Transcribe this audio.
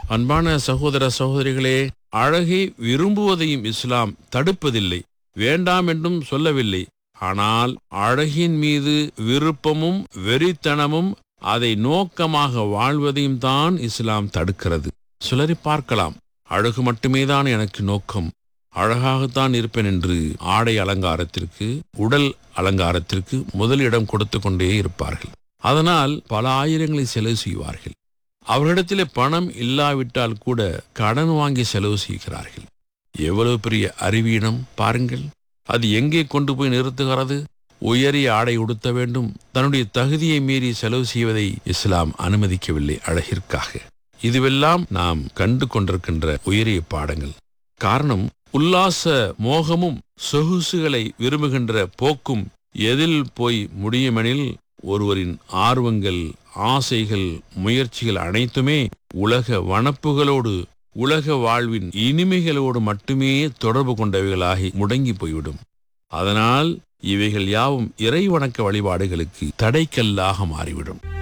அன்பான சகோதர சகோதரிகளே அழகை விரும்புவதையும் இஸ்லாம் தடுப்பதில்லை வேண்டாம் என்றும் சொல்லவில்லை ஆனால் அழகின் மீது விருப்பமும் வெறித்தனமும் அதை நோக்கமாக வாழ்வதையும் தான் இஸ்லாம் தடுக்கிறது சிலரை பார்க்கலாம் அழகு மட்டுமே தான் எனக்கு நோக்கம் அழகாகத்தான் இருப்பேன் என்று ஆடை அலங்காரத்திற்கு உடல் அலங்காரத்திற்கு முதலிடம் கொடுத்து கொண்டே இருப்பார்கள் அதனால் பல ஆயிரங்களை செலவு செய்வார்கள் அவர்களிடத்திலே பணம் இல்லாவிட்டால் கூட கடன் வாங்கி செலவு செய்கிறார்கள் எவ்வளவு பெரிய அறிவீனம் பாருங்கள் அது எங்கே கொண்டு போய் நிறுத்துகிறது உயரிய ஆடை உடுத்த வேண்டும் தன்னுடைய தகுதியை மீறி செலவு செய்வதை இஸ்லாம் அனுமதிக்கவில்லை அழகிற்காக இதுவெல்லாம் நாம் கண்டு கொண்டிருக்கின்ற உயரிய பாடங்கள் காரணம் உல்லாச மோகமும் சொகுசுகளை விரும்புகின்ற போக்கும் எதில் போய் முடியுமெனில் ஒருவரின் ஆர்வங்கள் ஆசைகள் முயற்சிகள் அனைத்துமே உலக வனப்புகளோடு உலக வாழ்வின் இனிமைகளோடு மட்டுமே தொடர்பு கொண்டவைகளாகி முடங்கி போய்விடும் அதனால் இவைகள் யாவும் இறை வணக்க வழிபாடுகளுக்கு தடைக்கல்லாக மாறிவிடும்